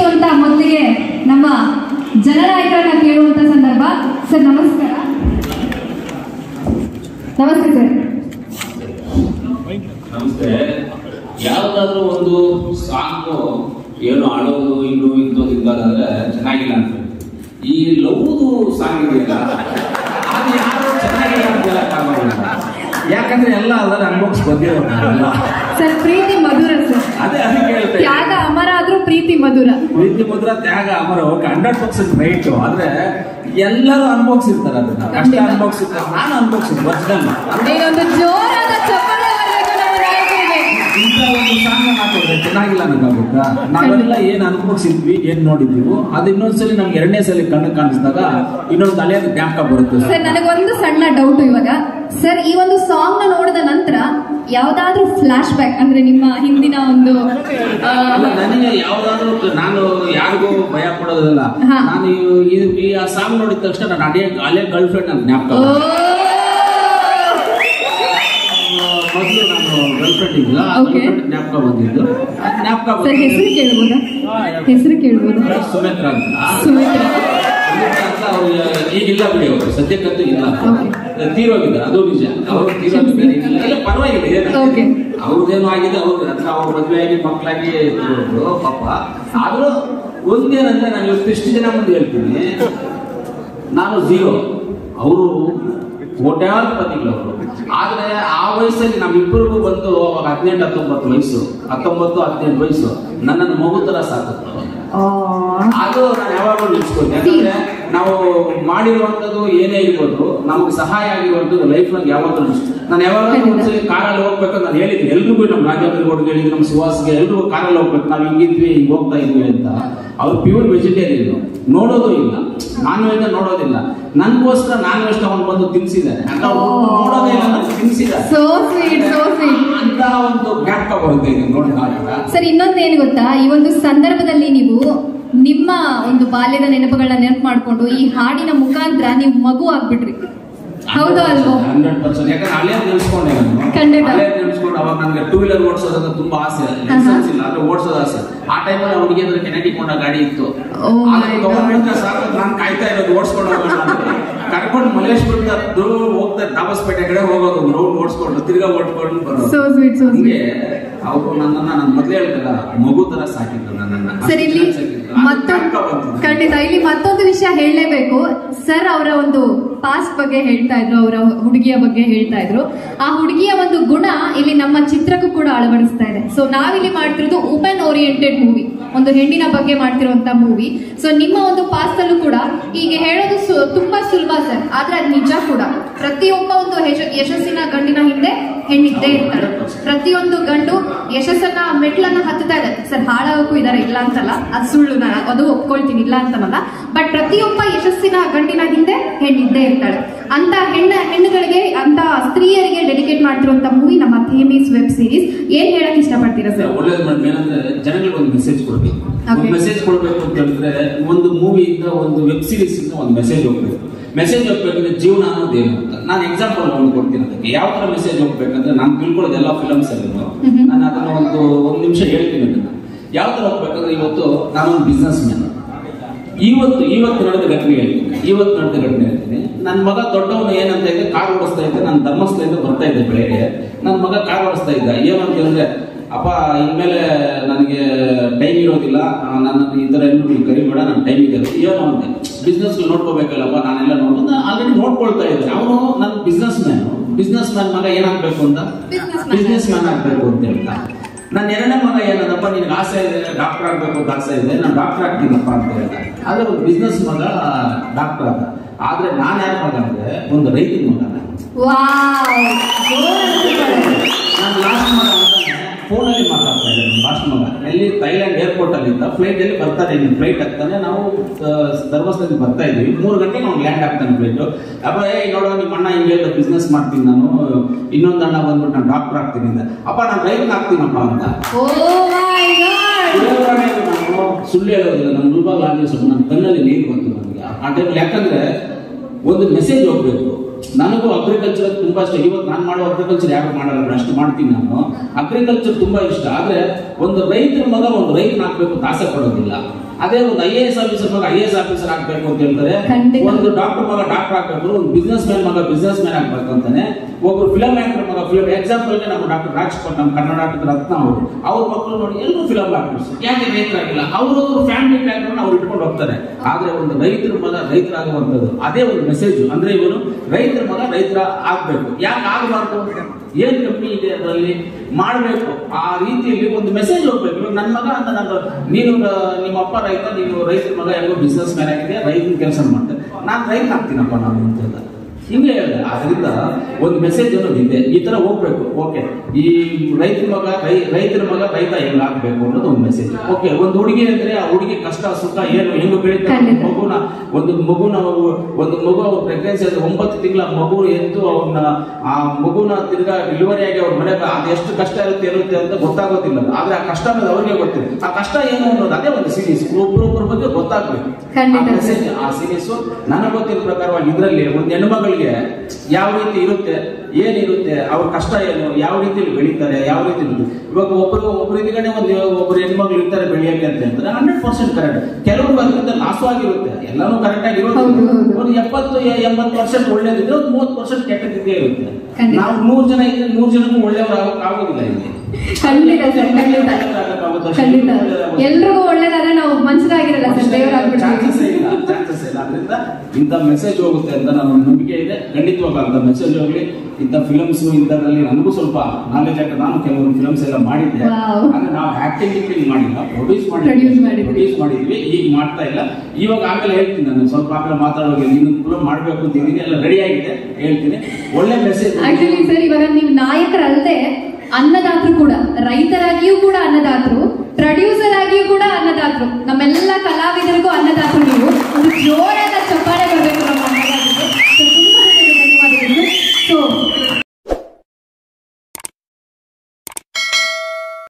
ಹೇಗಿತ್ತು ಅಂತ ಮೊದಲಿಗೆ ನಮ್ಮ ಜನನಾಯಕರನ್ನ ಕೇಳುವಂತ ಸಂದರ್ಭ ಸರ್ ನಮಸ್ಕಾರ ನಮಸ್ತೆ ಸರ್ ನಮಸ್ತೆ ಯಾವ್ದಾದ್ರು ಒಂದು ಸಾಂಗ್ ಏನು ಆಡೋದು ಇನ್ನು ಇಂಥದ್ದು ಇದ್ದಾದ್ರೆ ಚೆನ್ನಾಗಿಲ್ಲ ಅಂತ ಈ ಲವ್ದು ಸಾಂಗ್ ಇದೆಯಲ್ಲ ಅದು ಯಾರು ಚೆನ್ನಾಗಿಲ್ಲ ಅಂತ ಹೇಳಕ್ಕಾಗೋದಿಲ್ಲ ಯಾಕಂದ್ರೆ ಎಲ್ಲ ಅದರ ಅನ್ಭವಿಸ್ ಬಂದಿರೋಲ್ಲ ಸರ್ ಪ್ರೀತಿ ಮಧುರ ಸರ್ ಅದೇ ಅದಕ್ಕೆ ಹೇಳ್ತಾ ಇದ್ದೀನಿ. ತ್ಯಾಗ ಅಮರ ಆದ್ರೂ ಪ್ರೀತಿ ಮಧುರ ಪ್ರೀತಿ ಮುದ್ರ ತ್ಯಾಗ ಅಮರ ಓಕೆ ಹಂಡ್ರೆಡ್ ಪರ್ಸೆಂಟ್ ರೈಟ್ ಆದ್ರೆ ಎಲ್ಲರೂ ಅನುಭವಿಸಿರ್ತಾರೆ ಅದನ್ನ ಕಷ್ಟ ಅನುಭವಿಸಿರ್ತಾರೆ ನಾನು ಅನುಭವಿಸಿದ್ದು ಒರಿಜಿನಲ್ ಒಂದು ಜೋರಾದ ಚಪ್ಪಾಳೆ ಬರಬೇಕು ನಮ್ಮ ನಾಯಕರಿಗೆ ಇಂಥ ಒಂದು ಸಾಂಗ್ ಹಾಕಿದ್ರೆ ಚೆನ್ನಾಗಿಲ್ಲ ಅನ್ನೋಕ್ಕಾಗುತ್ತಾ ನಾವೆಲ್ಲ ಏನ್ ಅನುಭವಿಸಿದ್ವಿ ಏನ್ ನೋಡಿದ್ವಿ ಅದು ಇನ್ನೊಂದ್ಸಲಿ ನಮ್ಗೆ ಎರಡನೇ ಸಲ ಕಣ್ಣು ಕಾಣಿಸಿದಾಗ ಇನ್ನೊಂದು ಹಳೆಯದು ಜ್ಞಾಪಕ ಬರುತ್ತೆ ಸರ್ ನನಗೊಂದು ಸಣ್ಣ ಡೌಟ್ ಇವಾಗ ಸರ್ ಈ ಒಂದು ಸಾಂಗ್ ನ ನೋಡಿದ ನಂತರ ಯಾವ್ದಾದ್ರೂ ಫ್ಲಾಶ್ ಬ್ಯಾಕ್ ಅಂದ್ರೆ ನಿಮ್ಮ ಹಿಂದಿನ ಒಂದು ಆ, ಅಲ್ಲ ನನಗೆ ಯಾವ್ದಾದ್ರು ನಾನು ಯಾರಿಗೂ ಭಯ ಪಡೋದಿಲ್ಲ ಹಾ. ನಾನು ಈ- ಈ- ಈ ಆ ಸಾಂಗ್ ನೋಡಿದ ತಕ್ಷಣ ನಾನು ಅದೇ ಹಳೆ ಗರ್ಲ್ ಫ್ರೆಂಡ್ ನನ್ನ ಜ್ಞಾಪಕ ಓ, ಮೊದಲು ನಾನು ಗರ್ಲ್ ಫ್ರೆಂಡ್ ಇದ್ದಿಲ್ಲ ಆ Okay. girlfriend ಜ್ಞಾಪಕ ಬಂದಿದ್ದು ಆ ಜ್ಞಾಪಕ ಸರ್ ಹೆಸರು ಕೇಳ್ಬೋದಾ ಹೆಸರು ಕೇಳ್ಬೋದಾ ಸುಮಿತ್ರ ಅಂತ ಸುಮಿತ್ರ ಸುಮಿತ್ರ ಅಂತ ಅವ್ರು ಈಗಿಲ್ಲ ಬಿಡಿ ಅವರು ಸದ್ಯಕ್ಕಂತೂ ಇಲ್ಲ ತೀರೋಗಿದೆ ಅದು ನಿಜ ಅವರು ತೀರೋಗಿದೆ ಇಲ್ಲ ಇಲ್ಲ, ಪರವಾಗಿಲ್ಲ ಏನು Okay. ಅವ್ರದ್ದೇನು ಆಗಿದೆ ಅವ್ರ ಹತ್ರ ಅವ್ರ ಮದುವೆ ಆಗಿ ಮಕ್ಕಳಾಗಿ ಇರೋದು ಪಾಪ ಆದ್ರೂ ಒಂದೇನಂದ್ರೆ ನಾನು ಇವತ್ತು ಇಷ್ಟು ಜನ ಮುಂದೆ ಹೇಳ್ತೀನಿ ನಾನು ಝೀರೋ ಅವರು ಕೋಟ್ಯಾಧಿಪತಿಗಳವರು ಆದ್ರೆ ಆ ವಯಸ್ಸಲ್ಲಿ ನಮ್ಮಿಬ್ಬರಿಗೂ ಬಂದು ಅವಾಗ ಹದಿನೆಂಟು ಹತ್ತೊಂಬತ್ತು ವಯಸ್ಸು ಹತ್ತೊಂಬತ್ತು ಹದಿನೆಂಟು ವಯಸ್ಸು ನನ್ನನ್ನು ಮಗು ತರ ಸಾಕುತ್ತೆ ಅದು ನಾನು ಯಾವಾಗಲೂ ನಿಲ್ಸ್ಕೊಂಡೆ ಯಾಕಂದ್ರೆ ನಾವು ಮಾಡಿರುವಂತದ್ದು ಏನೇ ಇರ್ಬೋದು ನಮಗೆ ಸಹಾಯ ಆಗಿರುವಂತದ್ದು ಲೈಫ್ ನಾಗ ಯಾವಾಗಲೂ ನಿಲ್ಸ್- ನಾನು ಯಾವಾಗಲೂ ಒಂದ್ಸಲಿ ಕಾರಲ್ಲಿ ಹೋಗ್ಬೇಕು ನಾನು ಹೇಳಿದ್ದೀನಿ ಎಲ್ರಿಗೂ ನಮ್ಮ ರಾಜೇಂದ್ರ ಗೌಡ್ಗೆ ಹೇಳಿದ್ವಿ ನಮ್ಮ ಸುಹಾಸ್ಗೆ ಎಲ್ರಿಗೂ ಕಾರಲ್ಲಿ ಹೋಗ್ಬೇಕು ನಾವು ಹಿಂಗಿದ್ವಿ ಹಿಂಗ್ ಹೋಗ್ತಾ ಇದ್ವಿ ಅಂತ ಅವ್ರು ಪ್ಯೂರ್ ವೆಜಿಟೇರಿಯನ್ ನೋಡೋದು ಇಲ್ಲ ನಾನ್ ವೆಜ್ ನೋಡೋದಿಲ್ಲ ನನ್ಗೋಸ್ಕರ ನಾನ್ ವೆಜ್ ತಗೊಂಡ್ ಬಂದು ತಿನ್ಸಿದ್ದಾರೆ ಅಂತ ಅವ್ರು ನೋಡೋದೇ ಇಲ್ಲ ನಾನು ತಿನ್ಸಿದ್ದಾರೆ ಸೋ ಸ್ವೀಟ್ ಸೋ ಸ್ವೀಟ್ ಅಂತ ಒಂದು ಜ್ಞಾಪಕ ಬರುತ್ತೆ ಇದು ನೋಡಿದಾಗ ಸರ್ ಇನ್ನೊಂದೇನು ಗೊತ್ತಾ ಈ ಒಂದು ಸಂದರ್ಭದಲ್ಲಿ ನೀವು ನಿಮ್ಮ ಒಂದು ಬಾಲ್ಯದ ನೆನಪುಗಳನ್ನ ನೆನಪು ಮಾಡ್ಕೊಂಡು ಈ ಹಾಡಿನ ಮುಖಾಂತರ ನೀವು ಮಗು ಆಗ್ಬಿಟ್ರಿ ಹೌದು ಅಲ್ವೋ ಹಂಡ್ರೆಡ್ ಪರ್ಸೆಂಟ್ ಯಾಕಂದ್ರೆ ಹಳೆ ನೆನೆಸ್ಕೊಂಡೆ ನಾನು ಖಂಡಿತ. ಹಳೆ ನೆನೆಸ್ಕೊಂಡು ಅವಾಗ ನನಗೆ ಟೂ ವೀಲರ್ ಓಡಿಸೋದಂದ್ರೆ ತುಂಬಾ ಆಸೆ ಲೈಸೆನ್ಸ್ ಇಲ್ಲ ಅಂದ್ರೆ ಓಡಿಸೋದು ಆಸೆ ಆ ಟೈಮಲ್ಲಿ ಹುಡುಗಿ ಅಂದ್ರೆ ಕೆನೆಟಿಕ್ ಕೊಂಡ ಗಾಡಿ ಇತ್ತು Oh my ಅದನ್ನ God. ತಗೊಂಡ್ಬಿಟ್ರೆ ಸಾಕು ನಾನು ಕಾಯ್ತಾ ಇರೋದು ಓಡಿಸ್ಕೊಂಡು ಹೋಗೋಣ ಅಂತ. ಕರ್ಕೊಂಡು ಮಲೇಶ್ವರದ ದೂರ ಹೋಗ್ತಾ ದಾಬಸ್ಪೇಟೆ ಕಡೆ ಹೋಗೋದು ಒಂದು ರೌಂಡ್ ಓಡಿಸ್ಕೊಂಡು ತಿರ್ಗಾ ಓಡ್ಕೊಂಡು ಬರೋದು ಸೋ ಸ್ವೀಟ್ ಸೋ ಹಂಗೆ ಸ್ವೀಟ್ ಅವರು ನನ್ನನ್ನ ನಾನು ಮೊದಲೇ ಹೇಳ್ತಲ್ಲ ಮಗು ತರ ಸಾಕಿದ್ರು ನನ್ನನ್ನ ಸರ್ ಇಲ್ಲಿ ಅಷ್ಟು ಸಾಕಿದ್ರು. ಅದು ಮತ್ತೊಂದು ಜ್ಞಾಪಕ ಬಂತು. ಖಂಡಿತ ಇಲ್ಲಿ ಮತ್ತೊಂದು ವಿಷಯ ಹೇಳಲೇಬೇಕು ಸರ್ ಅವರ ಒಂದು ಪಾಸ್ಟ್ ಬಗ್ಗೆ ಹೇಳ್ತಾ ಇದ್ರು ಅವರ ಹುಡುಗಿಯ ಬಗ್ಗೆ ಹೇಳ್ತಾ ಇದ್ರು ಆ ಹುಡುಗಿಯ ಒಂದು ಗುಣ ಇಲ್ಲಿ ನಮ್ಮ ಚಿತ್ರಕ್ಕೂ ಕೂಡ ಅಳವಡಿಸ್ತಾ ಇದೆ ಸೊ ನಾವಿಲ್ಲಿ ಮಾಡ್ತಿರೋದು ಓಪನ್ ಓರಿಯೆಂಟೆಡ್ ಮೂವಿ ಒಂದು ಹೆಣ್ಣಿನ ಬಗ್ಗೆ ಮಾಡ್ತಿರುವಂತ ಮೂವಿ ಸೊ ನಿಮ್ಮ ಒಂದು ಪಾಸ್ಟ್ ಅಲ್ಲೂ ಕೂಡ ಈಗ ಹೇಳೋದು ಸು- ತುಂಬಾ ಸುಲಭ ಸರ್ ಆದ್ರೆ ಅದು ನಿಜ ಕೂಡ ಪ್ರತಿಯೊಬ್ಬ ಒಂದು ಯಶ- ಯಶಸ್ಸಿನ ಗಂಡಿನ ಹಿಂದೆ ಹೆಣ್ಣಿದ್ದೇ ಇರ್ತಾರೆ ಪ್ರತಿಯೊಂದು ಗಂಡು ಯಶಸ್ಸನ್ನ ಮೆಟ್ಲನ್ನ ಹತ್ತುತ್ತಾ ಇದೆ ಸರ್ ಹಾಳಾಗಕ್ಕೂ ಇದಾರೆ ಇಲ್ಲ ಅಂತಲ್ಲ ಅದು ಸುಳ್ಳು ನಾನು ಅದು ಒಪ್ಕೊಳ್ತೀನಿ ಇಲ್ಲ ಅಂತನಲ್ಲ ಬಟ್ ಪ್ರತಿಯೊಬ್ಬ ಯಶಸ್ಸಿನ ಗಂಡಿನ ಹಿಂದೆ ಹೆಣ್ಣಿದ್ದೇ ಇರ್ತಾಳೆ ಅಂತ ಹೆಣ್ಣ ಹೆಣ್ಣುಗಳಿಗೆ ಅಂತ ಸ್ತ್ರೀಯರಿಗೆ ಡೆಡಿಕೇಟ್ ಮಾಡ್ತಿರುವಂತ ಮೂವಿ ನಮ್ಮ ಥೇಮೀಸ್ ವೆಬ್ ಸೀರೀಸ್ ಏನ್ ಹೇಳಕ್ ಇಷ್ಟಪಡ್ತೀರಾ ಸರ್ ಒಳ್ಳೇದು ಮೇಡಮ್ ಏನಂದ್ರೆ ಜನಗಳಿಗೆ ಒಂದು ಮೆಸೇಜ್ ಕೊಡ್ಬೇಕು Okay. ಒಂದು ಮೆಸೇಜ್ ಕೊಡ್ಬೇಕು ಅಂತ ಹೇಳಿದ್ರೆ ಒಂದು ಮೂವಿಯಿಂದ ಒಂದು ವೆಬ್ ಸೀರೀಸ್ ಇಂದ ಒಂದು ಮೆಸೇಜ್ ಹೋಗ್ಬೇಕು ಮೆಸೇಜ್ ಹೋಗ್ಬೇಕಂದ್ರೆ ಜೀವನ ಅನ್ನೋದು ಏನು ಅಂತ ನಾನು ಎಕ್ಸಾಂಪಲ್ ಒಂದು ಕೊಡ್ತೀನಿ ಅದಕ್ಕೆ ಯಾವ ತರ ಮೆಸೇಜ್ ಹೋಗ್ಬೇಕಂದ್ರೆ ನಾನು ತಿಳ್ಕೊಳ್ಳೋದು ಎಲ್ಲ ಫಿಲಮ್ಸ್ ಅಲ್ಲಿ ಮ್ಹೂ. ನಾನು ಅದನ್ನ ಒಂದು ಒಂದು ನಿಮಿಷ ಹೇಳ್ತೀನಿ ಅದನ್ನ ಯಾವ ತರ ಹೋಗ್ಬೇಕಂದ್ರೆ ಇವತ್ತು ನಾನೊಂದು ಬಿಸ್ನೆಸ್ ಮ್ಯಾನ್ ಇವತ್ತು ಇವತ್ತು ನಡೆದ ಘಟನೆ ಹೇಳ್ತೀನಿ ಇವತ್ತು ನಡೆದ ಘಟನೆ ಹೇಳ್ತೀನಿ ನನ್ನ ಮಗ ದೊಡ್ಡವನು ಏನಂತ ಇದ್ದೆ ಕಾರ್ ಓಡಿಸ್ತಾ ಇದ್ದೆ ನಾನು ಧರ್ಮಸ್ಥಳದಿಂದ ಬರ್ತಾ ಇದ್ದೆ ಬೆಳಗ್ಗೆ ನನ್ನ ಮಗ ಕಾರ್ ಓಡಿಸ್ತಾ ಇದ್ದ ಏನಂತ ಹೇಳಿದ್ರೆ ಅಪ್ಪ ಇನ್ಮೇಲೆ ನನಗೆ ಟೈಮ್ ಇರೋದಿಲ್ಲ ನನ್ನ ಈ ಥರ ಎಲ್ಲೂ ನೀವು ಕರಿಬೇಡ ನನ್ನ ಟೈಮ್ ಇದೆ ಏನೋ ಅಂತೆ ಬಿಸ್ನೆಸ್ ನೋಡ್ಕೋಬೇಕಲ್ಲಪ್ಪ ನಾನೆಲ್ಲ ನೋಡೋದು ಆಲ್ರೆಡಿ ನೋಡ್ಕೊಳ್ತಾ ಇದ್ದೆ ಅವನು ನನ್ನ ಬಿಸ್ನೆಸ್ ಮ್ಯಾನ್ ಬಿಸ್ನೆಸ್ ಮ್ಯಾನ್ ಮಗ ಏನಾಗಬೇಕು ಅಂತ Businessman. ಬಿಸ್ನೆಸ್ ಮ್ಯಾನ್ ಆಗಬೇಕು ಅಂತ ಹೇಳ್ತಾ ನನ್ನ ಎರಡನೇ ಮಗ ಏನದಪ್ಪ ನಿನ್ಗೆ ಆಸೆ ಇದೆ ಡಾಕ್ಟರ್ ಆಗ್ಬೇಕು ಅಂತ ಆಸೆ ಇದೆ ನಾನು ಡಾಕ್ಟರ್ ಆಗ್ತೀನಪ್ಪ ಅಂತ ಹೇಳ್ದ ಆದ್ರೆ ಒಂದು ಬಿಸ್ನೆಸ್ ಮಗ ಡಾಕ್ಟರ್ ಆದ ಆದ್ರೆ ನಾನು ಯಾರ ಮಗ ಅಂದ್ರೆ ಒಂದು ರೈತನ ಮಗ ನಾನು. ನಾನು ಲಾಸ್ಟ್ ಮಗ ಅಂತಾನೆ ಫೋನಲ್ಲಿ ಮಾತಾಡ್ತಾ ಇದ್ದೆ ನನ್ನ ಲಾಸ್ಟ್ ಮಗ ಎಲ್ಲಿ ಥೈಲ್ಯಾಂಡ್ ಏರ್ಪೋರ್ಟ್ ಅಲ್ಲಿ ಇದ್ದ ಫ್ಲೈಟ್ ಅಲ್ಲಿ ಬರ್ತಾನೆ ನೀನು ಫ್ಲೈಟ್ ಆಗ್ತಾನೆ ನಾವು ಆ, ಧರ್ಮಸ್ಥಳದಿಂದ ಬರ್ತಾ ಇದ್ವಿ ಮೂರು ಗಂಟೆಗೆ ಅವ್ನು ಲ್ಯಾಂಡ್ ಆಗ್ತಾನೆ ಫ್ಲೈಟ್ ಅಪ್ಪ ಏ ನೋಡೋ ನಿಮ್ಮ ಅಣ್ಣ ಹಿಂಗೆ ಬಿಸ್ನೆಸ್ ಮಾಡ್ತೀನಿ ನಾನು ಇನ್ನೊಂದು ಅಣ್ಣ ಬಂದ್ಬಿಟ್ಟು ನಾನು ಡಾಕ್ಟರ್ ಆಗ್ತೀನಿ ಅಂತ ಅಪ್ಪ ನಾನು ರೈತನ ಆಗ್ತೀನಪ್ಪ ಅಂತ ಓ ಮೈ ಗಾಡ್ ದೇವರಾಣೆ ನಾನು ಸುಳ್ಳು ಹೇಳೋದಿಲ್ಲ ನನ್ನ ಮುಲ್ಬಾಗ್ ಆಗಲಿ ಸ್ವಲ್ಪ ನನ್ನ ಕಣ್ಣಲ್ಲಿ ನೀರು ಬಂತು ನನಗೆ ಆ ಟೈಮಲ್ಲಿ ಯಾಕಂದ್ರೆ ಒಂದು ಮೆಸೇಜ್ ಹೋಗ್ಬೇಕು ನನಗೂ ಅಗ್ರಿಕಲ್ಚರ್ ತುಂಬಾ ಇಷ್ಟ ಇವತ್ತು ನಾನು ಮಾಡೋ ಅಗ್ರಿಕಲ್ಚರ್ ಯಾರು ಮಾಡಲ್ಲ ಅಷ್ಟು ಮಾಡ್ತೀನಿ ನಾನು ಅಗ್ರಿಕಲ್ಚರ್ ತುಂಬಾ ಇಷ್ಟ ಆದ್ರೆ ಒಂದು ರೈತರ ಮಗ ಒಂದು ರೈತನಾಗ್ಬೇಕು ಅಂತ ಆಸೆ ಪಡೋದಿಲ್ಲ ಅದೇ ಒಂದು ಐ ಎ ಎಸ್ ಆಫೀಸರ್ ಮಗ ಐ ಎ ಎಸ್ ಆಫೀಸರ್ ಆಗ್ಬೇಕು ಅಂತ ಹೇಳ್ತಾರೆ ಖಂಡಿತ. ಒಂದು ಡಾಕ್ಟರ್ ಮಗ ಡಾಕ್ಟರ್ ಆಗ್ಬೇಕು ಒಂದು ಬಿಸ್ನೆಸ್ ಮ್ಯಾನ್ ಮಗ ಬಿಸ್ನೆಸ್ ಮ್ಯಾನ್ ಆಗ್ಬೇಕು ಅಂತಾನೆ ಒಬ್ರು ಫಿಲಂ ಆಕ್ಟರ್ ಮಗ ಫಿಲಂ ಎಕ್ಸಾಂಪಲ್ ನಮ್ಮ ಡಾಕ್ಟರ್ ರಾಜ್ಕೋಟ್ ನಮ್ಮ ಕರ್ನಾಟಕ ರತ್ನ ಅವರು ಅವ್ರ ಮಕ್ಕಳು ನೋಡಿ ಎಲ್ಲರೂ ಫಿಲಂ ಆಕ್ಟರ್ಸ್ ಯಾಕೆ ರೈತರಾಗಿಲ್ಲ ಅವ್ರವ್ರ ಫ್ಯಾಮಿಲಿ ಬ್ಯಾಕ್ಗ್ರೌಂಡ್ ಅವ್ರು ಇಟ್ಕೊಂಡು ಹೋಗ್ತಾರೆ ಆದ್ರೆ ಒಂದು ರೈತರ ಮಗ ರೈತರಾಗುವಂಥದ್ದು ಅದೇ ಒಂದು ಮೆಸೇಜ್ ಅಂದ್ರೆ ಇವನು ರೈತರ ಮಗ ರೈತರ ಆಗ್ಬೇಕು ಯಾಕೆ ಆಗಬಾರ್ದು ಏನ್ ಕಮ್ಮಿ ಇದೆ ಅದರಲ್ಲಿ ಮಾಡಬೇಕು ಆ ರೀತಿಯಲ್ಲಿ ಒಂದು ಮೆಸೇಜ್ ಹೋಗ್ಬೇಕು ಇವಾಗ ನನ್ನ ಮಗ ಅಂತ ನಾನು ನೀನು ಆ, ನಿಮ್ಮ ಅಪ್ಪ ರೈತ ನೀನು ರೈತರ ಮಗ ಹೆಂಗೋ ಬಿಸ್ನೆಸ್ ಮ್ಯಾನ್ ಆಗಿದೆ ರೈತನ ಕೆಲಸ ಮಾಡ್ತೆ ನಾನು ರೈತ ಆಗ್ತೀನಪ್ಪ ನಾನು ಅಂತ ಹೇಳ್ದ. ಹಿಂಗೆ ಹೇಳಿದೆ ಅದರಿಂದ ಒಂದು ಮೆಸೇಜ್ ಅನ್ನೋದು ಇದೆ ಈ ತರ ಹೋಗ್ಬೇಕು ಓಕೆ ಈ ರೈತರ ಮಗ ರೈ ರೈತರ ಮಗ ರೈತ ಹೆಂಗ್ ಆಗ್ಬೇಕು ಅನ್ನೋದು ಒಂದು ಮೆಸೇಜ್ ಓಕೆ ಒಂದು ಹುಡುಗಿ ಅಂದ್ರೆ ಆ ಹುಡುಗಿ ಕಷ್ಟ ಸುಖ ಏನು ಹೆಂಗ್ ಬೆಳೀತಾರೆ ಖಂಡಿತ. ಮಗುನ ಒಂದು ಮಗುನ ಒಂದು ಮಗು ಅವ್ರ ಪ್ರೆಗ್ನೆನ್ಸಿ ಅಂದ್ರೆ ಒಂಬತ್ತು ತಿಂಗಳ ಮಗು ಎದ್ದು ಅವ್ನ ಆ ಮಗುನ ತಿರ್ಗಾ ಡೆಲಿವರಿ ಆಗಿ ಅವ್ರ ಮನೆಗೆ ಅದು ಎಷ್ಟು ಕಷ್ಟ ಇರುತ್ತೆ ಇರುತ್ತೆ ಅಂತ ಗೊತ್ತಾಗೋದಿಲ್ಲ ಆದ್ರೆ ಆ ಕಷ್ಟ ಅನ್ನೋದು ಅವ್ರಿಗೆ ಗೊತ್ತಿದೆ ಆ ಕಷ್ಟ ಏನು ಅನ್ನೋದು ಅದೇ ಒಂದು ಸೀರೀಸ್ ಒಬ್ಬರೊಬ್ಬರ ಬಗ್ಗೆ ಗೊತ್ತಾಗ್ಬೇಕು ಖಂಡಿತ. ಆ message, ಆ ಸೀರೀಸ್ ನನಗೆ ಗೊತ್ತಿರೋ ಪ್ರಕಾರವಾಗಿ ಇದರಲ್ಲಿ ಒಂದು ಹೆಣ್ಮಗಳಿಗೆ ಯಾವ ರೀತಿ ಇರುತ್ತೆ ಏನಿರುತ್ತೆ ಅವ್ರ ಕಷ್ಟ ಏನು ಯಾವ ರೀತಿಯಲ್ಲಿ ಬೆಳೀತಾರೆ ಯಾವ ರೀತಿ ಇವಾಗ ಒಬ್ಬರು ಒಬ್ರು ಇದೀಗನೆ ಒಂದು ಒಬ್ರು ಹೆಣ್ಮಕ್ಳು ಇರ್ತಾರೆ ಬೆಳೆಯಕ್ಕೆ ಅಂತ ಹೇಳ್ತಾರೆ ಹಂಡ್ರೆಡ್ ಪರ್ಸೆಂಟ್ ಕರೆಕ್ಟ್ ಕೆಲವರು ಅದರಿಂದ ನಾಶವಾಗಿರುತ್ತೆ ಎಲ್ಲಾನು ಕರೆಕ್ಟ್ ಆಗಿ ಹೌದು, ಹೌದು. ಇರೋದು ಒಂದು ಎಪ್ಪತ್ತು ಎ- ಎಂಬತ್ತು ಪರ್ಸೆಂಟ್ ಒಳ್ಳೇದಿದ್ರೆ ಒಂದು ಮೂವತ್ತು ಪರ್ಸೆಂಟ್ ಕೆಟ್ಟದಿದ್ದೇ ಇರುತ್ತೆ ಖಂಡಿತ. ನಾವು ನೂರು ಜನ ಇದ್ರೆ ನೂರು ಜನಕ್ಕೂ ಒಳ್ಳೆಯವರು ಆಗೋಕ್ ಆಗೋದಿಲ್ಲ ಇಲ್ಲಿ ಖಂಡಿತ ಸರ್ ಖಂಡಿತ ಖಂಡಿತ ಎಲ್ರಿಗೂ ಒಳ್ಳೇದಾದ್ರೆ ನಾವು ಮನುಷ್ಯರಾಗಿರಲ್ಲ ಸರ್ ಚಾನ್ಸಸ್ ದೇವರಾಗ್ಬಿಡ್ತೀವಿ ಇಲ್ಲ ಚಾನ್ಸಸ್ ಇಲ್ಲ ಅದರಿಂದ ಇಂಥ ಮೆಸೇಜ್ ಹೋಗುತ್ತೆ ಅಂತ ನನ್ನ ನಂಬಿಕೆ ಇದೆ ಖಂಡಿತವಾಗ ಅಂತ ಮೆಸೇಜ್ ಹೋಗ್ಲಿ ಇಂಥ ಫಿಲಮ್ಸ್ ಇಂಥದ್ರಲ್ಲಿ ನನಗೂ ಸ್ವಲ್ಪ ನಾಲೆಜ್ ಆಗ ನಾನು ಕೆಲವೊಂದು ಫಿಲಮ್ಸ್ ಎಲ್ಲ ಮಾಡಿದ್ದೆ Wow. ಅಂದ್ರೆ ನಾವು ಆಕ್ಟಿಂಗ್ ಗಿಕ್ಟಿಂಗ್ ಮಾಡಿಲ್ಲ ಪ್ರೊಡ್ಯೂಸ್ Produce ಮಾಡಿದ್ವಿ ಮಾಡಿದ್ವಿ. ಪ್ರೊಡ್ಯೂಸ್ ಮಾಡಿದ್ವಿ ಈಗ ಮಾಡ್ತಾ ಇಲ್ಲ ಇವಾಗ ಆಮೇಲೆ ಹೇಳ್ತೀನಿ ನಾನು ಸ್ವಲ್ಪ ಆಮೇಲೆ ಮಾತಾಡೋಕೆ ಇನ್ನೊಂದು ಫಿಲಮ್ ಮಾಡಬೇಕು ಅಂತ ಇದೀನಿ ಎಲ್ಲ ರೆಡಿ ಆಗಿದೆ ಹೇಳ್ತೀನಿ ಒಳ್ಳೆ ಮೆಸೇಜ್ ಆಕ್ಚುಲಿ ಸರ್ ಇವಾಗ ನೀವು ನಾಯಕರಲ್ಲದೆ ಅನ್ನದಾತರು ಕೂಡ ರೈತರಾಗಿಯೂ ಕೂಡ ಅನ್ನದಾತರು ಪ್ರೊಡ್ಯೂಸರ್ ಆಗಿಯೂ ಕೂಡ ಅನ್ನದಾತರು ನಮ್ಮೆಲ್ಲ ಕಲಾವಿದರಿಗೂ ಅನ್ನದಾತರು ನೀವು ಒಂದು ಜೋರ